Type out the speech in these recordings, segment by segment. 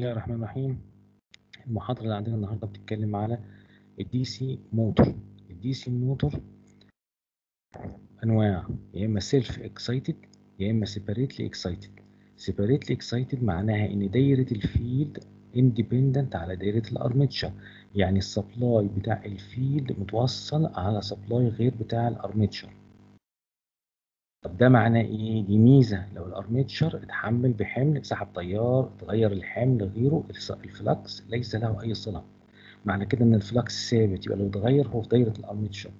الله الرحمن الرحيم المحاضرة اللي عندنا النهاردة بتتكلم على الدي سي موتور الدي سي موتور أنواع يا إما سيلف اكسايتد يا إما سيباريتلي اكسايتد سيباريتلي اكسايتد معناها إن دايرة الفيلد اندبندنت على دايرة الأرمتشر يعني السبلاي بتاع الفيلد متوصل على سبلاي غير بتاع الأرمتشر طب ده معناه ايه؟ دي ميزه لو الارميتشر اتحمل بحمل سحب تيار تغير الحمل غيره الفلكس ليس له اي صله معنى كده ان الفلكس ثابت يبقى لو اتغير هو في دايره الارميتشر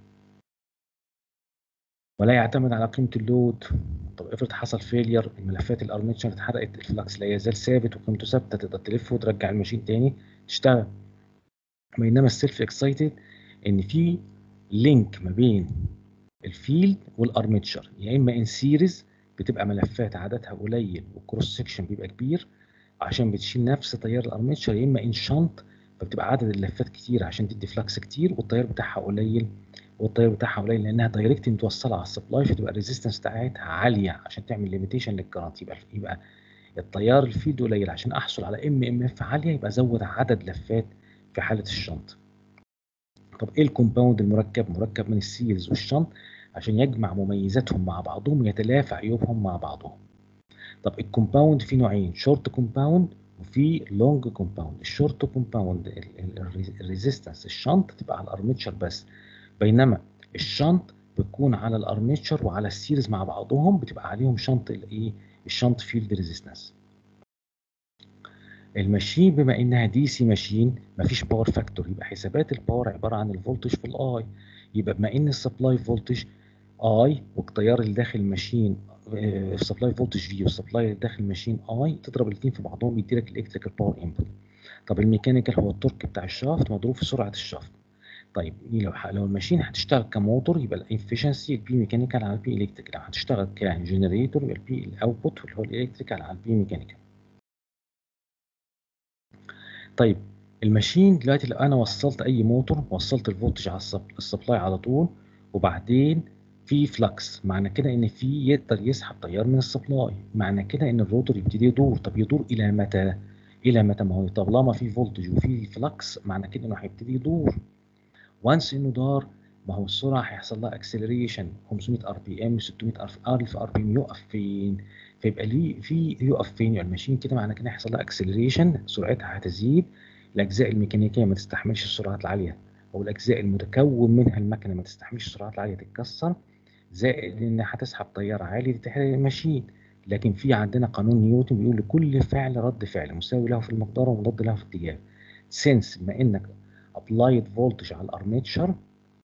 ولا يعتمد على قيمه اللود طب افرض حصل فيلير الملفات الارميتشر اتحرقت الفلكس لا يزال ثابت وقيمته ثابته تقدر تلف وترجع الماشين تاني تشتغل بينما السيلف اكسايتد ان في لينك ما بين الفيلد والارميتشر يا اما ان سيريز بتبقى ملفات عددها قليل والكروس سكشن بيبقى كبير عشان بتشيل نفس تيار الارميتشر يا اما ان شنط فبتبقى عدد اللفات كتير عشان تدي فلكس كتير والتيار بتاعها قليل والتيار بتاعها قليل لانها دايركت متوصله على السبلاي فتبقى الريزيستنس بتاعتها عاليه عشان تعمل ليميتيشن للكرنت يبقى يبقى التيار الفيلد قليل عشان احصل على ام ام اف عاليه يبقى ازود عدد لفات في حاله الشنط طب ايه الكومباوند المركب مركب من السيلز والشنط عشان يجمع مميزاتهم مع بعضهم ويتلافى عيوبهم مع بعضهم طب الكومباوند في نوعين شورت كومباوند وفي لونج كومباوند الشورت كومباوند الريزيستنس الشنط تبقى على الارميتشر بس بينما الشنط بتكون على الارميتشر وعلى السيريز مع بعضهم بتبقى عليهم شنط الايه الشنط فيلد ريزيستنس الماشين بما انها دي سي ماشين مفيش باور فاكتور يبقى حسابات الباور عباره عن الفولتج في الاي يبقى بما ان السبلاي فولتج اي والتيار اللي داخل الماشين السبلاي فولتج في والسبلاي اللي داخل الماشين اي تضرب الاثنين في بعضهم يدي لك الالكتريكال باور انبوت طب الميكانيكال هو التورك بتاع الشافت مضروب في سرعه الشافت طيب لو لو الماشين هتشتغل كموتور يبقى الافشنسي البي ميكانيكال على البي الكتريكال لو هتشتغل كجنريتور يبقى البي الاوتبوت اللي هو الالكتريكال على البي ميكانيكال طيب الماشين دلوقتي لو انا وصلت اي موتور وصلت الفولتج على السبلاي على طول وبعدين في فلكس معنى كده ان في يقدر يسحب تيار من السبلاي معنى كده ان الروتور يبتدي يدور طب يدور الى متى الى متى ما هو طالما في فولتج وفي فلكس معنى كده انه هيبتدي يدور وانس انه دار ما هو السرعه هيحصل لها اكسلريشن 500 ار بي ام 600 الف ار بي ام يقف فين فيبقى ليه في يقف فين يعني الماشين كده معنى كده هيحصل لها اكسلريشن سرعتها هتزيد الاجزاء الميكانيكيه ما تستحملش السرعات العاليه او الاجزاء المتكون منها المكنه ما تستحملش السرعات العاليه تتكسر زائد ان هتسحب تيار عالي تحرق الماشين لكن في عندنا قانون نيوتن بيقول لكل فعل رد فعل مساوي له في المقدار ومضاد له في الاتجاه سنس بما انك ابلايد فولتج على الارميتشر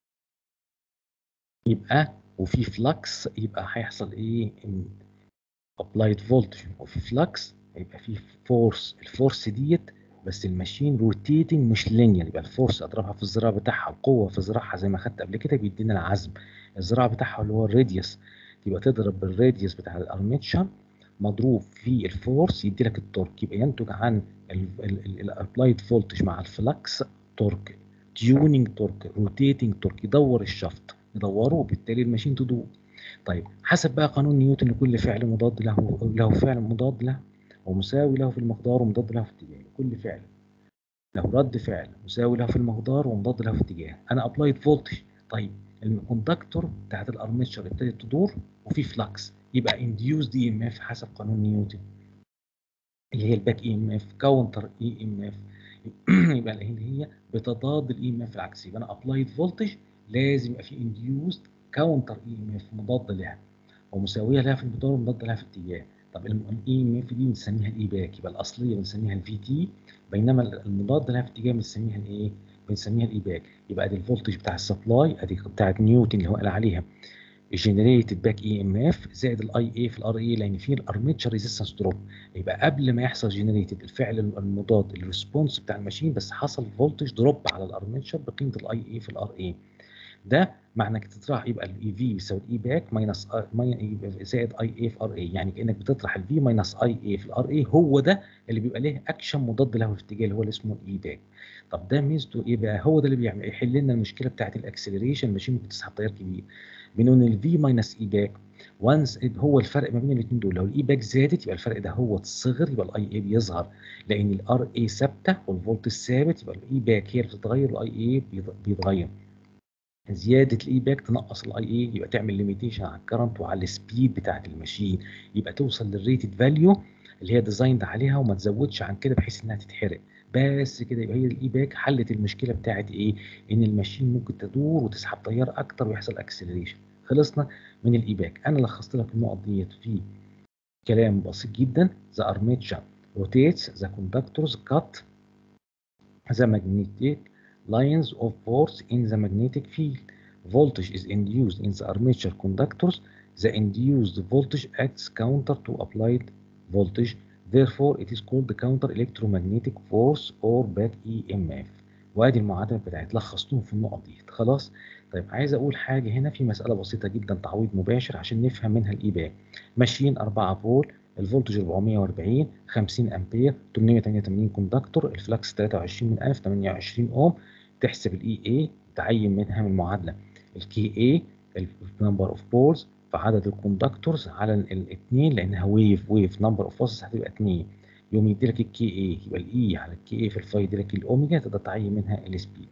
يبقى وفي فلكس يبقى هيحصل ايه ابلايد فولتج وفي فلكس هيبقى في فورس الفورس ديت بس الماشين روتيتنج مش لينير يبقى الفورس اضربها في الذراع بتاعها القوه في ذراعها زي ما خدت قبل كده بيدينا العزم الذراع بتاعها اللي هو الراديوس يبقى تضرب بالراديوس بتاع الارميتشر مضروب في الفورس يدي لك التورك يبقى ينتج عن الابلايد فولتج مع الفلكس تورك تيوننج تورك روتيتنج تورك يدور الشفط يدوره وبالتالي الماشين تدور طيب حسب بقى قانون نيوتن لكل فعل مضاد له له فعل مضاد له ومساوي له في المقدار ومضاد له في الاتجاه كل فعل له رد فعل مساوي له في المقدار ومضاد له في الاتجاه انا ابلايد فولتج طيب الكوندكتور بتاعت الارميتشر ابتدت تدور وفي فلكس يبقى انديوز دي ام اف حسب قانون نيوتن اللي هي الباك اي ام اف كاونتر اي ام اف يبقى اللي هي بتضاد الاي ام اف العكسي يبقى انا ابلايد فولتج لازم يبقى في انديوز كاونتر اي ام اف مضاد لها ومساويه لها في المقدار ومضاد لها في الاتجاه طب الاي ام اف دي بنسميها الاي باك يبقى الاصليه بنسميها الفي تي بينما المضاد لها في الاتجاه بنسميها الايه بنسميها الاي باك يبقى ادي الفولتج بتاع السبلاي ادي بتاعت نيوتن اللي هو قال عليها جنريتد باك اي ام اف زائد الاي اي في الار اي لان في الارميتشر ريزيستنس دروب يبقى قبل ما يحصل جنريتد الفعل المضاد الريسبونس بتاع الماشين بس حصل فولتج دروب على الارميتشر بقيمه الاي اي في الار اي ده معنى انك تطرح يبقى الاي في يساوي الاي باك ماينس زائد اي اي في ار اي يعني كانك بتطرح الفي ماينس اي اي في الار اي هو ده اللي بيبقى ليه اكشن مضاد له في اتجاه اللي هو اللي اسمه الاي باك طب ده ميزته ايه بقى هو ده اللي بيعمل يحل لنا المشكله بتاعت الاكسلريشن ماشين ممكن تسحب تيار كبير بنقول الفي ماينس اي باك وانس هو الفرق ما بين الاثنين دول لو الاي باك زادت يبقى الفرق ده هو صغر يبقى الاي اي بيظهر لان الار اي ثابته والفولت ثابت يبقى الاي باك هي اللي بتتغير والاي اي بيتغير زياده الاي باك تنقص الاي اي يبقى تعمل ليميتيشن على الكرنت وعلى السبيد بتاعت الماشين يبقى توصل للريتد فاليو اللي هي ديزايند عليها وما تزودش عن كده بحيث انها تتحرق بس كده يبقى هي الاي باك حلت المشكله بتاعت ايه ان الماشين ممكن تدور وتسحب تيار اكتر ويحصل اكسلريشن خلصنا من الاي باك انا لخصت لك النقط ديت في كلام بسيط جدا the armature rotates the conductors cut the magnetic lines of force in the magnetic field voltage is induced in the armature conductors the induced voltage acts counter to applied voltage therefore it is called the counter electromagnetic force or back EMF وادي المعادله بتاعت لخصتهم في النقط دي خلاص طيب عايز اقول حاجه هنا في مساله بسيطه جدا تعويض مباشر عشان نفهم منها الاي باك ماشيين 4 فول الفولتج 440 50 امبير 888 كوندكتور الفلكس 23 من 1000 28 اوم تحسب الاي اي تعين منها من المعادله الكي اي النمبر اوف بولز في عدد الكوندكتورز على الاثنين لانها ويف ويف نمبر اوف فاسز هتبقى 2 يوم يدي لك الكي اي يبقى الاي على الكي اي في الفاي يدي لك الاوميجا تقدر تعين منها السبيد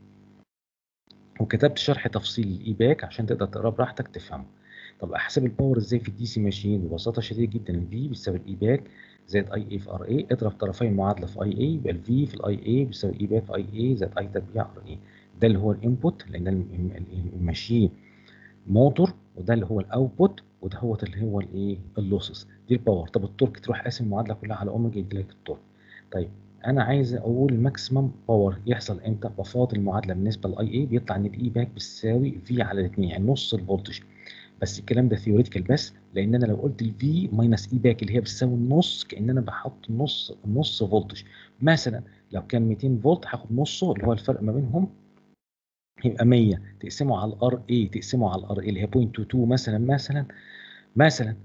وكتبت شرح تفصيلي للاي باك عشان تقدر تقراه براحتك تفهمه طب احسب الباور ازاي في الدي سي ماشين ببساطه شديده جدا الفي بيساوي الاي باك زائد اي اي في ار اي اضرب طرفي المعادله في اي اي يبقى الفي في الاي اي بيساوي اي باك في اي اي زائد اي تربيع ار اي ده اللي هو الانبوت لان الماشين موتور وده اللي هو الاوتبوت وده هو اللي هو الايه اللوسز دي الباور طب التورك تروح قاسم المعادله كلها على اوميجا يدي لك التورك طيب انا عايز اقول الماكسيمم باور يحصل امتى بفاضل المعادله بالنسبه للاي اي بيطلع ان الاي باك بتساوي في على الاثنين يعني نص الفولتج بس الكلام ده ثيوريتيكال بس لان انا لو قلت الفي ماينس اي باك اللي هي بتساوي النص كان انا بحط نص نص فولتج مثلا لو كان 200 فولت هاخد نصه اللي هو الفرق ما بينهم يبقى 100 تقسمه على الار اي تقسمه على الار اي اللي هي 0.22 مثلا مثلا مثلا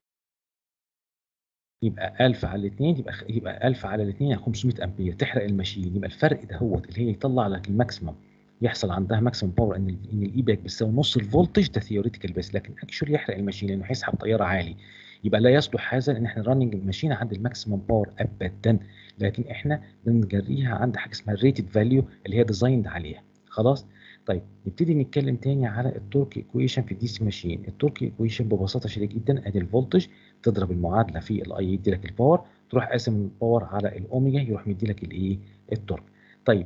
يبقى 1000 على الاثنين يبقى يبقى 1000 على الاثنين يعني 500 امبير تحرق الماشين يبقى الفرق ده هو اللي هي يطلع لك الماكسيمم يحصل عندها ماكسيمم باور ان ان الاي باك بتساوي نص الفولتج ده ثيوريتيكال بس لكن اكشولي يحرق الماشين لانه هيسحب تيار عالي يبقى لا يصلح هذا ان احنا راننج الماشين عند الماكسيمم باور ابدا لكن احنا بنجريها عند حاجه اسمها الريتد فاليو اللي هي ديزايند عليها خلاص طيب نبتدي نتكلم تاني على التورك ايكويشن في الدي سي ماشين التورك ايكويشن ببساطه شديده جدا ادي الفولتج تضرب المعادله في الاي يدي لك الباور تروح قاسم الباور على الاوميجا يروح مدي لك الايه التورك طيب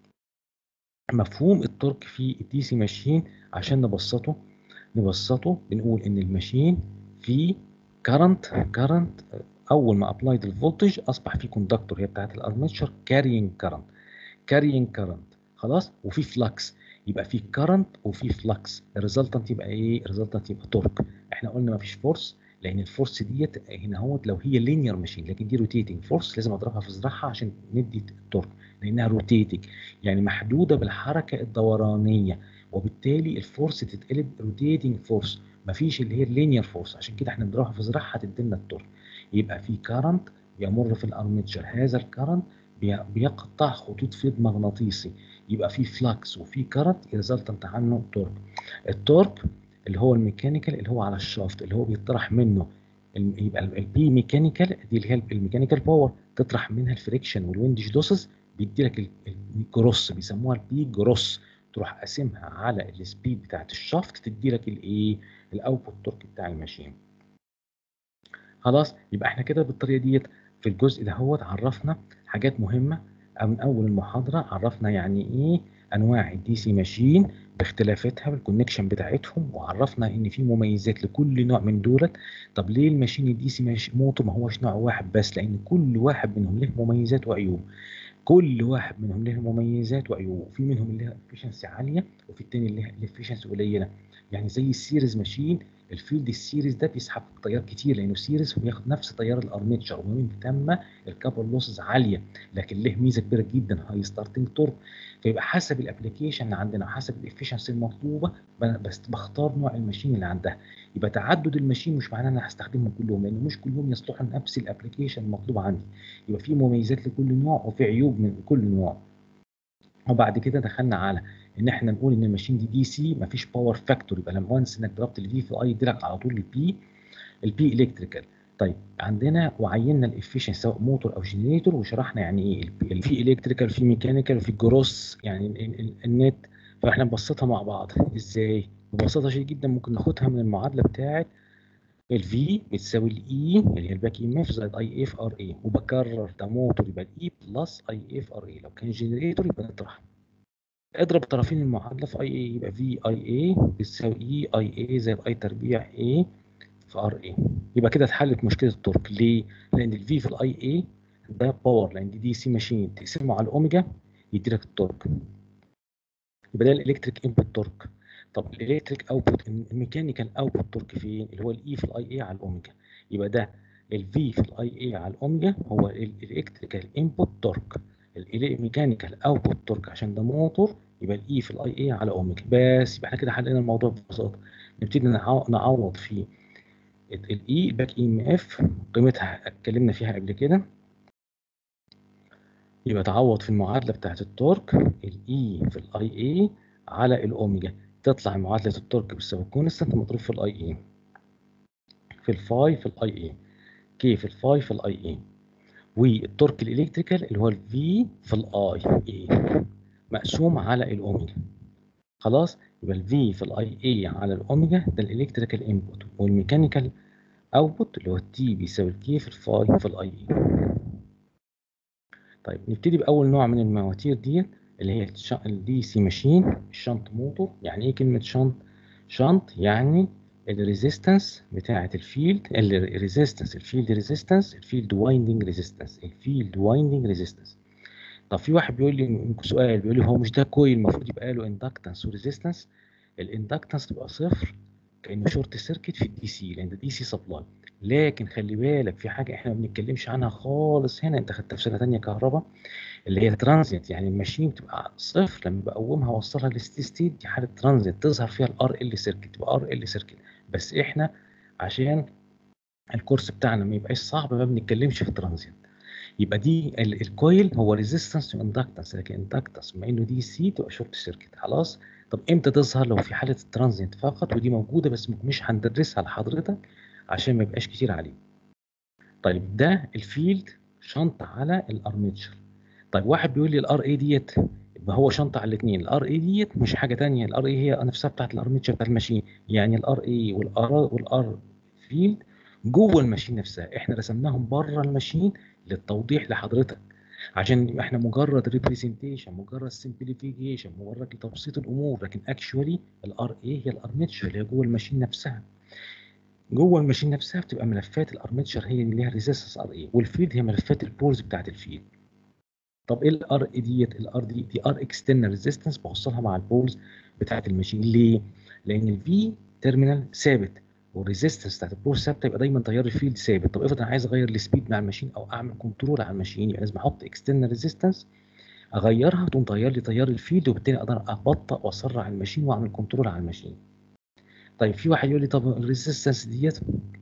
مفهوم التورك في الدي سي ماشين عشان نبسطه نبسطه بنقول ان الماشين في كارنت كارنت اول ما ابلايد الفولتج اصبح في كوندكتور هي بتاعت الارمتشر كارينج كارنت كارينج كارنت خلاص وفي فلكس يبقى في كارنت وفي فلكس الريزلتنت يبقى ايه الريزلتنت يبقى تورك احنا قلنا ما فيش فورس لان الفورس ديت هنا هو لو هي لينير ماشين لكن دي روتيتنج فورس لازم اضربها في ذراعها عشان ندي التورك لانها روتيتنج يعني محدوده بالحركه الدورانيه وبالتالي الفورس تتقلب روتيتنج فورس مفيش اللي هي اللينير فورس عشان كده احنا بنضربها في ذراعها تدي لنا التورك يبقى في كارنت بيمر في الارمتشر هذا الكارنت بيقطع خطوط فيض مغناطيسي يبقى في فلكس وفي كارنت ريزلتنت عنه تورك التورك اللي هو الميكانيكال اللي هو على الشافت اللي هو بيطرح منه يبقى البي ميكانيكال دي اللي هي الميكانيكال باور تطرح منها الفريكشن والويندج لوسز بيدي لك الجروس بيسموها البي جروس تروح قاسمها على السبيد بتاعت الشافت تدي لك الايه الاوتبوت تورك بتاع الماشين خلاص يبقى احنا كده بالطريقه ديت في الجزء ده هو عرفنا حاجات مهمه من اول المحاضره عرفنا يعني ايه انواع الدي سي ماشين باختلافاتها بالكونكشن بتاعتهم وعرفنا ان في مميزات لكل نوع من دولت طب ليه الماشين الدي سي موتور ما هوش نوع واحد بس لان كل واحد منهم له مميزات وعيوب كل واحد منهم له مميزات وعيوب في منهم اللي لها افشنسي عاليه وفي الثاني اللي لها افشنسي قليله يعني زي السيريز ماشين الفيلد السيريز ده بيسحب تيار كتير لانه سيريز وبياخد نفس تيار الارميتشر ومن ثم الكابر لوسز عاليه لكن له ميزه كبيره جدا هاي ستارتنج تورك فيبقى حسب الابلكيشن اللي عندنا حسب الافشنسي المطلوبه بس بختار نوع الماشين اللي عندها يبقى تعدد الماشين مش معناه ان انا هستخدمهم كلهم لان مش كلهم يصلحوا لنفس الابلكيشن المطلوب عندي يبقى في مميزات لكل نوع وفي عيوب من كل نوع وبعد كده دخلنا على ان احنا نقول ان الماشين دي دي سي مفيش باور فاكتور يبقى لما وانس انك ضربت الفي في اي يديلك على طول البي البي الكتريكال طيب عندنا وعينا الافيشنسي سواء موتور او جنريتور وشرحنا يعني ايه الفي الكتريكال في ميكانيكال وفي جروس يعني النت فاحنا نبسطها مع بعض ازاي ببساطه شديده جدا ممكن ناخدها من المعادله بتاعه الفي بتساوي الاي اللي هي الباك ام اف زائد اي اف ار اي وبكرر ده موتور يبقى الاي بلس اي اف ار اي لو كان جنريتور يبقى نطرح اضرب طرفين المعادله في اي اي يبقى في اي اي بتساوي اي اي اي زائد اي تربيع اي في ار اي يبقى كده اتحلت مشكله التورك ليه؟ لان الفي في الاي اي ده باور لان دي دي سي ماشين تقسمه على الاوميجا يدي لك التورك يبقى ده الالكتريك انبوت تورك طب الالكتريك اوتبوت الميكانيكال اوتبوت تورك فين؟ اللي هو الاي في الاي اي على الاوميجا يبقى ده الفي في الاي اي على الاوميجا هو الالكتريكال انبوت تورك الميكانيكال اوتبوت تورك عشان ده موتور يبقى الاي في الاي اي على اوميجا بس يبقى احنا كده حلينا الموضوع ببساطه نبتدي نعوض في الاي الباك اي ام اف قيمتها اتكلمنا فيها قبل كده يبقى تعوض في المعادله بتاعت التورك الاي في الاي اي على الاوميجا تطلع معادله التورك بتساوي كونستانت مضروب في الاي اي في الفاي في الاي اي كي في الفاي في الاي اي والتورك الالكتريكال اللي هو الفي في الاي اي مقسوم على الاوميجا خلاص يبقى الفي في الاي اي على الاوميجا ده الالكتريكال انبوت والميكانيكال اوتبوت اللي هو التي بيساوي الكي في الفاي في الاي اي طيب نبتدي باول نوع من المواتير ديت اللي هي الدي سي ماشين الشنط موتور يعني ايه كلمه شنط شنط يعني الريزيستنس بتاعه الفيلد الريزيستنس الفيلد ريزيستنس الفيلد وايندنج ريزيستنس الفيلد وايندنج ريزيستنس طب في واحد بيقول لي سؤال بيقول لي هو مش ده كويل المفروض يبقى له اندكتنس وريزيستنس الاندكتنس تبقى صفر كانه شورت سيركت في الدي سي لان ده دي سي سبلاي لكن خلي بالك في حاجه احنا ما بنتكلمش عنها خالص هنا انت خدتها في سنه ثانيه كهرباء اللي هي ترانزيت يعني الماشين بتبقى صفر لما بقومها اوصلها للستي ستيت دي حاله ترانزيت تظهر فيها الار ال سيركت تبقى ار ال سيركت بس احنا عشان الكورس بتاعنا ما يبقاش صعب ما بنتكلمش في الترانزيت يبقى دي الكويل هو ريزيستنس واندكتنس لكن اندكتنس بما انه دي سي تبقى شورت سيركت خلاص طب امتى تظهر لو في حاله الترانزيت فقط ودي موجوده بس مش هندرسها لحضرتك عشان ما يبقاش كتير عليه طيب ده الفيلد شنطه على الارميتشر طيب واحد بيقول لي الار اي ديت يبقى هو شنطه على الاثنين الار اي ديت مش حاجه ثانيه الار اي هي نفسها بتاعت الارميتشر بتاعت الماشين يعني الار اي والار والار فيلد جوه الماشين نفسها احنا رسمناهم بره الماشين للتوضيح لحضرتك عشان احنا مجرد ريبريزنتيشن مجرد سمبليفيكيشن مجرد لتبسيط الامور لكن اكشولي الار اي هي الارميتشر اللي هي جوه الماشين نفسها جوه الماشين نفسها بتبقى ملفات الارميتشر هي اللي ليها ريزيستنس ار اي والفيلد هي ملفات البولز بتاعت الفيلد طب ايه الار اي ديت الار دي دي ار اكسترنال ريزيستنس بوصلها مع البولز بتاعت الماشين ليه لان الفي تيرمينال ثابت والريزيستنس بتاعت البول ثابته يبقى دايما تيار الفيلد ثابت طب افرض انا عايز اغير السبيد مع الماشين او اعمل كنترول على الماشين يبقى لازم احط اكسترنال ريزيستنس اغيرها تقوم تغير لي تيار الفيلد وبالتالي اقدر ابطئ واسرع الماشين واعمل كنترول على الماشين طيب في واحد يقول لي طب الريزيستنس ديت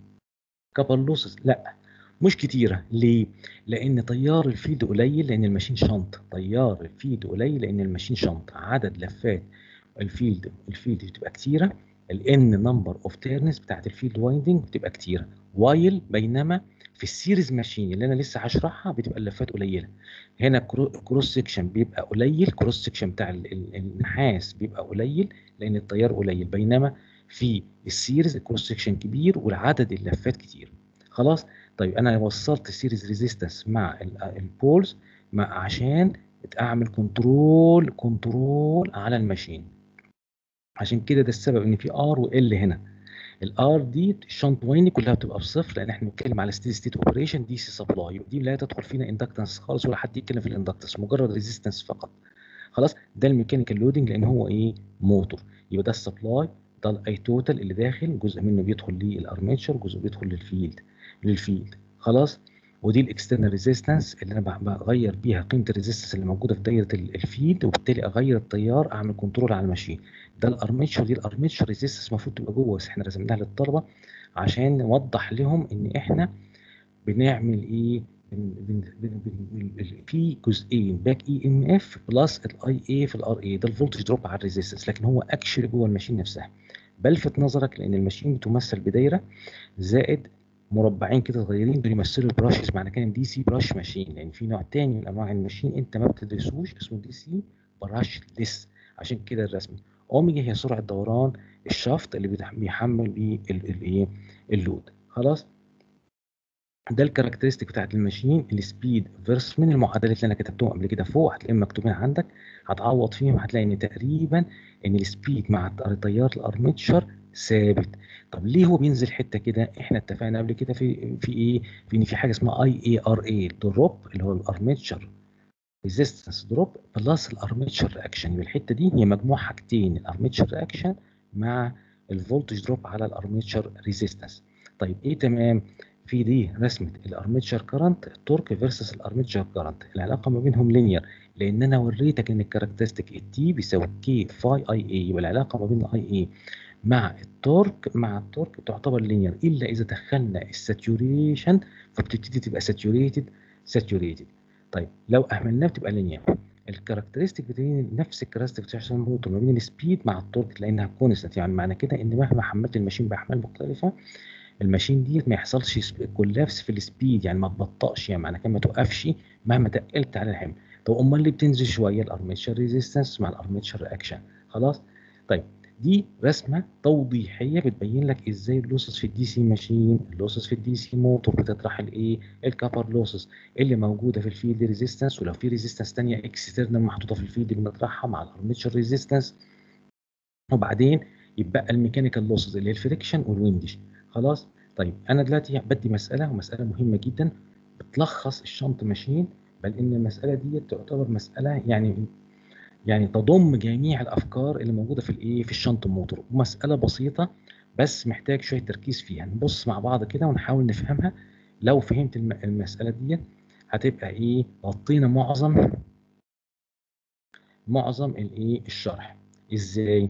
كابل لوسز لا مش كتيرة ليه؟ لأن تيار الفيلد قليل لأن الماشين شنط تيار الفيلد قليل لأن الماشين شنط عدد لفات الفيلد الفيلد بتبقى كتيرة الان نمبر اوف تيرنز بتاعت الفيلد وايندنج بتبقى كتيرة وايل بينما في السيريز ماشين اللي انا لسه هشرحها بتبقى اللفات قليله هنا كروس سكشن بيبقى قليل كروس سكشن بتاع النحاس بيبقى قليل لان التيار قليل بينما في السيريز الكروس سكشن كبير والعدد اللفات كتير خلاص طيب انا وصلت السيريز ريزيستنس مع البولز مع عشان اعمل كنترول كنترول على الماشين عشان كده ده السبب ان في ار وال هنا الار دي الشنط ويني كلها بتبقى بصفر لان احنا بنتكلم على ستيدي ستيت اوبريشن دي سي سبلاي دي لا تدخل فينا اندكتنس خالص ولا حد يتكلم في الاندكتنس مجرد ريزيستنس فقط خلاص ده الميكانيكال لودنج لان هو ايه موتور يبقى ده السبلاي ده الاي توتال اللي داخل جزء منه بيدخل للارميتشر جزء بيدخل للفيلد للفيلد خلاص ودي الاكسترنال ريزيستنس اللي انا بغير بيها قيمه الريزيستنس اللي موجوده في دايره الفيلد وبالتالي اغير التيار اعمل كنترول على الماشين ده الارميتشر دي الارميتشر ريزيستنس المفروض تبقى جوه بس احنا رسمناها للطلبه عشان نوضح لهم ان احنا بنعمل ايه بن بن بن في جزئين باك اي ام اف بلس الاي اي في الار اي ده الفولتج دروب على الريزيستنس لكن هو اكشلي جوه الماشين نفسها بلفت نظرك لان الماشين بتمثل بدايره زائد مربعين كده صغيرين دول يمثلوا البراشز معنى كده دي سي براش ماشين لان في نوع تاني من انواع الماشين انت ما بتدرسوش اسمه دي سي براش ليس عشان كده الرسم اوميجا هي سرعه دوران الشافت اللي بيحمل بيه الايه اللود خلاص ده الكاركترستيك بتاعت الماشين السبيد فيرس من المعادلات اللي انا كتبتهم قبل كده فوق هتلاقيهم مكتوبين عندك هتعوض فيهم هتلاقي ان تقريبا ان السبيد مع تيار الارميتشر ثابت طب ليه هو بينزل حته كده احنا اتفقنا قبل كده في في ايه في ان في حاجه اسمها اي اي ار اي دروب اللي هو الارميتشر ريزيستنس دروب بلس الارميتشر رياكشن يبقى الحته دي هي مجموع حاجتين الارميتشر رياكشن مع الفولتج دروب على الارميتشر ريزيستنس طيب ايه تمام في دي رسمه الارميتشر كرنت التورك فيرسس الارميتشر كرنت العلاقه ما بينهم لينير لان انا وريتك ان الكاركترستيك التي بيساوي كي فاي اي اي يبقى العلاقه ما بين اي اي مع التورك مع التورك تعتبر لينير الا اذا دخلنا الساتوريشن فبتبتدي تبقى ساتوريتد ساتوريتد طيب لو اهملناه بتبقى لينير الكاركترستيك بتاعي نفس الكاركترستيك بتاع الموتور ما بين السبيد مع التورك لانها كونستنت يعني معنى كده ان مهما حملت الماشين باحمال مختلفه الماشين دي ما يحصلش كولابس في السبيد يعني ما تبطأش يعني معنى كده ما توقفش مهما تقلت على الحمل طب امال اللي بتنزل شويه الارميتشر ريزيستنس مع الارميتشر رياكشن خلاص طيب دي رسمه توضيحيه بتبين لك ازاي اللوسس في الدي سي ماشين اللوسس في الدي سي موتور بتطرح الايه الكابر لوسس اللي موجوده في الفيلد ريزيستنس ولو في ريزيستنس ثانيه اكسترنال محطوطه في الفيلد بنطرحها مع الارميتشر ريزيستنس وبعدين يبقى الميكانيكال لوسز اللي هي الفريكشن والويندج خلاص طيب انا دلوقتي بدي مساله ومساله مهمه جدا بتلخص الشنط ماشين بل ان المساله دي تعتبر مساله يعني يعني تضم جميع الافكار اللي موجوده في الايه في الشنط موتور ومساله بسيطه بس محتاج شويه تركيز فيها نبص مع بعض كده ونحاول نفهمها لو فهمت المساله دي هتبقى ايه غطينا معظم معظم الايه الشرح ازاي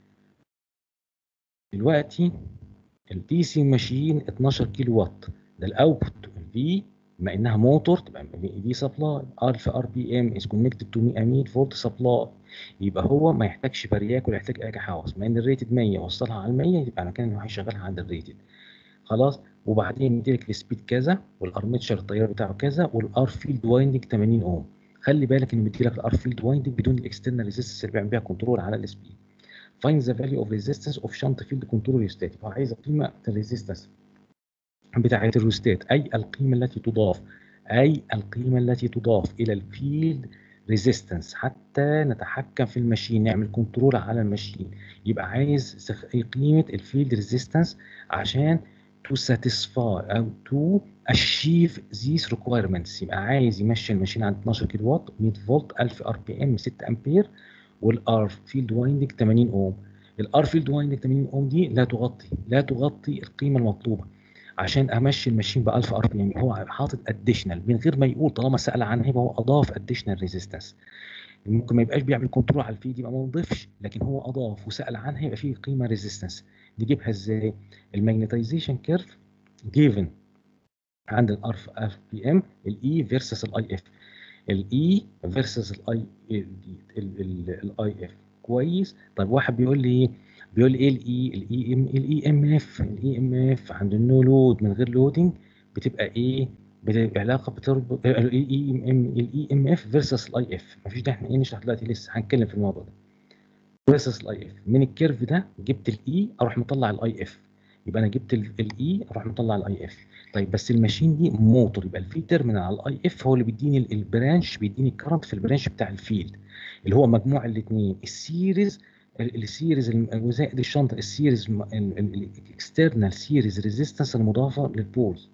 دلوقتي الدي سي ماشين 12 كيلو وات ده الاوتبوت الفي بما انها موتور تبقى في سبلاي الف ار بي ام از كونكتد تو 100 فولت سبلاي يبقى هو ما يحتاجش برياك ولا يحتاج اي حواس بما ان الريتد 100 وصلها على 100 يبقى انا كان هيشغلها عند الريتد خلاص وبعدين يديلك السبيد كذا والارمتشر التيار بتاعه كذا والار فيلد وايندنج 80 اوم خلي بالك انه مديلك الار فيلد وايندنج بدون الاكسترنال ريزيستنس اللي بيعمل بيها كنترول على السبيد find the value of resistance of shunt field control rheostat هو عايز قيمة الريزيستنس بتاعة الريوستات أي القيمة التي تضاف أي القيمة التي تضاف إلى الفيلد ريزيستنس حتى نتحكم في الماشين نعمل كنترول على الماشين يبقى عايز قيمة الفيلد ريزيستنس عشان to satisfy أو to achieve these requirements يبقى عايز يمشي الماشين عند 12 كيلو وات 100 فولت 1000 ار بي ام 6 امبير والار فيلد وايندنج 80 اوم الار فيلد وايندنج 80 اوم دي لا تغطي لا تغطي القيمه المطلوبه عشان امشي الماشين ب 1000 ار بي ام هو حاطط اديشنال من غير ما يقول طالما سال عنها يبقى هو اضاف اديشنال ريزيستنس ممكن ما يبقاش بيعمل كنترول على الفيد يبقى ما نضيفش لكن هو اضاف وسال عنها يبقى فيه قيمه ريزيستنس نجيبها ازاي الماجنتايزيشن كيرف جيفن عند الار بي ام الاي فيرسس الاي اف الاي فيرسس الاي الاي اف كويس طيب واحد بيقول لي ايه بيقول لي ايه الاي الاي ام الاي ام اف الاي ام اف عند النو لود من غير لودنج بتبقى ايه بتبقى علاقه بتربط الاي ام ام الاي ام اف فيرسس الاي اف مفيش ده احنا ايه نشرح دلوقتي لسه هنتكلم في الموضوع ده فيرسس الاي اف من الكيرف ده جبت الاي اروح مطلع الاي اف يبقى انا جبت الاي اروح مطلع الاي اف طيب بس الماشين دي موتور يبقى الفي تيرمينال على الاي اف هو اللي بيديني البرانش بيديني الكرنت في البرانش بتاع الفيلد اللي هو مجموع الاثنين السيريز السيريز وزائد الشنطه السيريز الاكسترنال سيريز ريزيستنس المضافه للبولز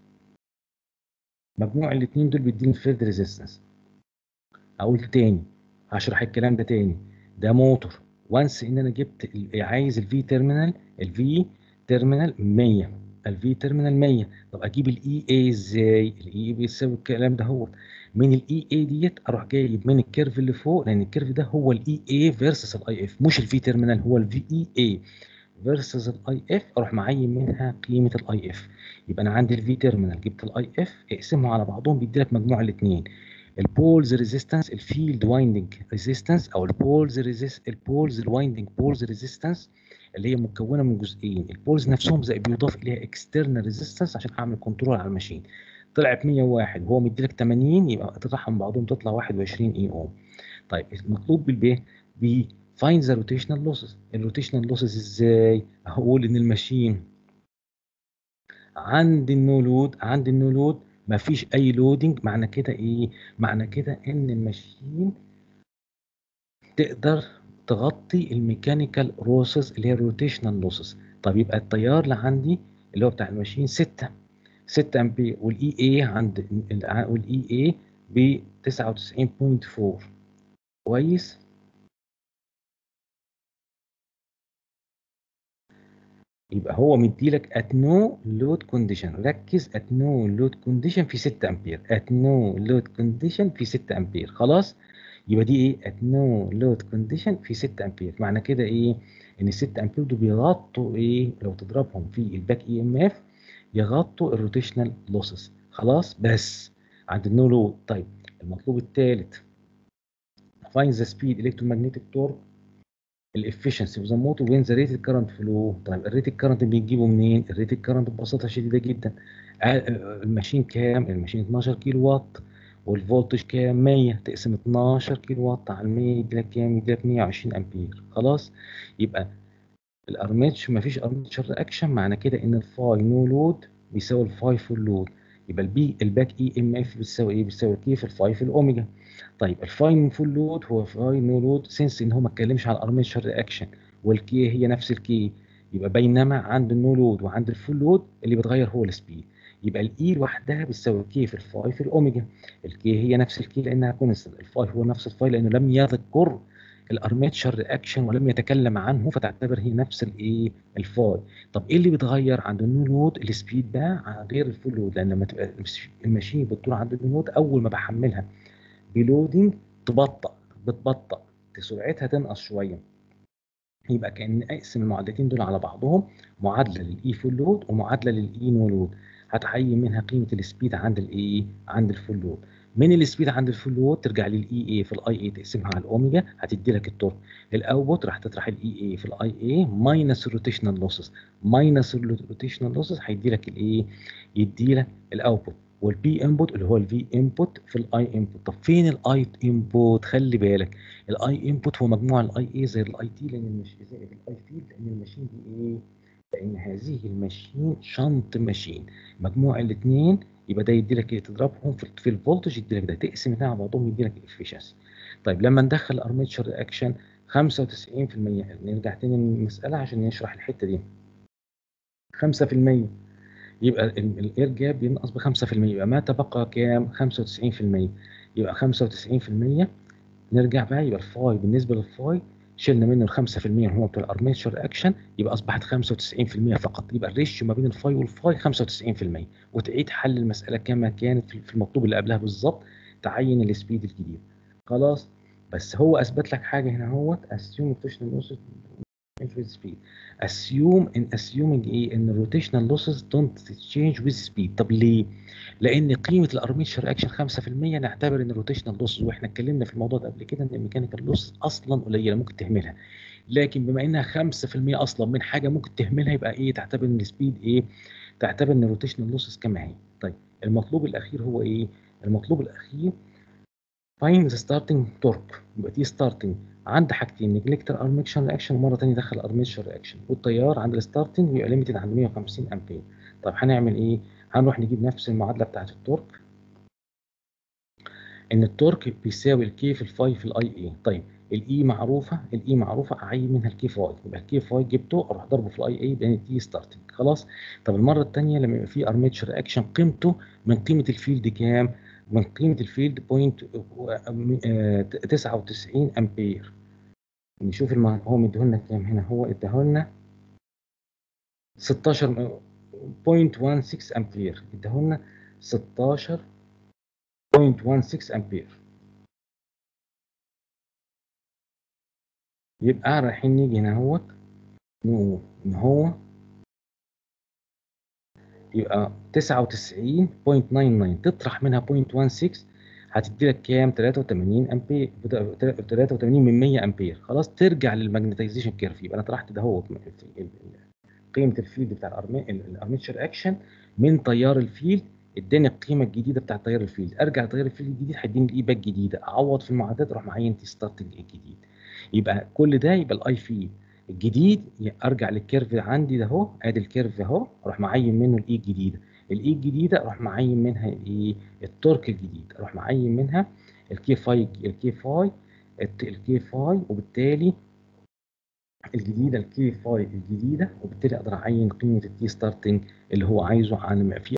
مجموع الاثنين دول بيديني الفيلد ريزيستنس اقول تاني هشرح الكلام ده تاني ده موتور وانس ان انا جبت عايز الفي تيرمينال الفي تيرمينال 100 الفي تيرمينال 100 طب اجيب الاي اي ازاي الاي اي بيساوي الكلام ده هو من الاي اي ديت اروح جايب من الكيرف اللي فوق لان الكيرف ده هو الاي اي فيرسس الاي اف مش الفي تيرمينال هو الفي اي اي فيرسس الاي اف اروح معين منها قيمه الاي اف يبقى انا عندي الفي تيرمينال جبت الاي اف اقسمهم على بعضهم بيدي لك مجموع الاثنين البولز ريزيستنس الفيلد وايندنج ريزيستنس او البولز ريزيست البولز الوايندنج بولز ريزيستنس اللي هي مكونه من جزئين البولز نفسهم زي بيضاف اليها اكسترنال ريزيستنس عشان اعمل كنترول على الماشين طلعت 101 وهو مديلك 80 يبقى تطرحهم بعضهم تطلع 21 اي اوم طيب المطلوب بالبيه ب find the rotational losses الروتيشنال لوسز ازاي هقول ان الماشين عند النو لود عند النو لود مفيش اي لودنج معنى كده ايه معنى كده ان الماشين تقدر تغطي الميكانيكال لوسز اللي هي الروتيشنال لوسز طب يبقى التيار اللي عندي اللي هو بتاع الماشين 6 6 امبير والاي اي عند والاي اي ب 99.4 كويس يبقى هو مديلك ات نو لود كونديشن ركز ات نو لود كونديشن في 6 امبير ات نو لود كونديشن في 6 امبير خلاص يبقى دي ايه ات نو لود كونديشن في 6 امبير معنى كده ايه ان ال 6 امبير دول بيغطوا ايه لو تضربهم في الباك اي ام اف يغطوا الروتيشنال لوسز خلاص بس عند النو لود طيب المطلوب الثالث find the speed electromagnetic torque الافشنسي اوف ذا موتور وين ذا ريتد كارنت فلو طيب الريتد كارنت بنجيبه منين؟ الريتد كارنت ببساطه شديده جدا الماشين كام؟ الماشين 12 كيلو وات والفولتج كام؟ 100 تقسم 12 كيلو وات على 100 يدي لك كام؟ يدي لك 120 امبير خلاص يبقى الارميتش مفيش ارميتشر رياكشن معنى كده ان الفاي نو لود بيساوي الفاي فول لود يبقى البي الباك اي ام اف بتساوي ايه؟ بتساوي كي في الفاي في الاوميجا طيب الفاي فول لود هو فاي نو لود سنس ان هو ما اتكلمش على الارميتشر رياكشن والكي هي نفس الكي يبقى بينما عند النو لود وعند الفول لود اللي بيتغير هو السبيد يبقى الاي لوحدها بتساوي كي في الفاي في الاوميجا الكي هي نفس الكي لانها كونستنت الفاي هو نفس الفاي لانه لم يذكر الارميتشر رياكشن ولم يتكلم عنه فتعتبر هي نفس الايه الفاي طب ايه اللي بيتغير عند النو لود السبيد ده غير الفول لود لان لما تبقى الماشين بتطول عند النو لود اول ما بحملها بلودنج تبطأ بتبطأ سرعتها تنقص شويه يبقى كان اقسم المعادلتين دول على بعضهم معادله للاي فول لود ومعادله للاي نو لود هتعين منها قيمه السبيد عند الايه عند الفول لود من السبيد عند الفول لود ترجع للاي اي في الاي اي تقسمها على الاوميجا هتدي لك التورك الاوتبوت راح تطرح الاي اي في الاي اي ماينس الروتيشنال لوسز ماينس الروتيشنال لوسز هيدي لك الايه يدي لك الاوتبوت والبي انبوت اللي هو الفي انبوت في الاي انبوت طب فين الاي انبوت خلي بالك الاي انبوت هو مجموع الاي اي زي الاي تي لان مش زي الاي فيلد لان الماشين دي ايه لان هذه الماشين شنط ماشين مجموع الاثنين يبقى ده يدي لك ايه تضربهم في, في الفولتج يدي لك ده تقسم ده على بعضهم يدي لك الافشنسي طيب لما ندخل ارميتشر رياكشن 95% نرجع تاني للمساله عشان نشرح الحته دي 5% يبقى الاير جاب بينقص ب 5% يبقى ما تبقى كام 95% يبقى 95% نرجع بقى يبقى الفاي بالنسبه للفاي شلنا منه ال 5% اللي هو بتاع الارميتشر رياكشن يبقى اصبحت 95% فقط يبقى الريشيو ما بين الفاي والفاي 95% وتعيد حل المساله كما كانت في المطلوب اللي قبلها بالظبط تعين السبيد الجديد خلاص بس هو اثبت لك حاجه هنا اهوت assume rotational losses increase speed assume in assuming ايه ان الروتيشنال losses don't change with speed طب ليه؟ لان قيمه الارميتشر رياكشن 5% نعتبر ان الروتيشنال لوسز واحنا اتكلمنا في الموضوع ده قبل كده ان الميكانيكال لوس اصلا قليله ممكن تهملها لكن بما انها 5% اصلا من حاجه ممكن تهملها يبقى ايه تعتبر ان السبيد ايه؟ تعتبر ان الروتيشنال لوسز كما هي طيب المطلوب الاخير هو ايه؟ المطلوب الاخير find the starting torque يبقى دي starting عند حاجتين نجلكتر ارميتشر رياكشن ومره ثانيه دخل ارميتشر رياكشن والتيار عند الستارتنج بيبقى ليميتد عند 150 امبير طب هنعمل ايه؟ هنروح نجيب نفس المعادله بتاعت التورك ان التورك بيساوي الكي في الفاي في الاي اي طيب الاي معروفه الاي معروفه اعين منها الكي فاي يبقى الكي فاي جبته اروح ضربه في الاي اي بين التي ستارتنج خلاص طب المره الثانيه لما يبقى في ارميتشر رياكشن قيمته من قيمه الفيلد كام؟ من قيمه الفيلد بوينت 99 امبير نشوف الم... هو مديهولنا كام هنا هو اداهولنا 16 0.16 امبير اداهولنا 16.16 امبير يبقى رايحين نيجي هنا اهوت نقول ان هو يبقى 99.99 تطرح منها 0.16 هتدي لك كام 83 امبير 83 من 100 امبير خلاص ترجع للماجنتيزيشن كيرف يبقى انا طرحت ده هو قيمه الفيلد بتاع الارميتشر اكشن من تيار الفيلد اداني القيمه الجديده بتاع تيار الفيلد ارجع لتيار الفيلد الجديد هيديني الاي باك جديده اعوض في المعادلات اروح معين تي ستارتنج الجديد يبقى كل ده يبقى الاي فيلد الجديد ارجع للكيرف عندي ده اهو ادي الكيرف اهو اروح معين منه الاي الجديده الاي الجديده اروح معين منها الايه التورك الجديد اروح معين منها الكي فاي الكي فاي الكي فاي وبالتالي الجديده الكي فاي الجديده وبالتالي اقدر اعين قيمه التي ستارتنج اللي هو عايزه على في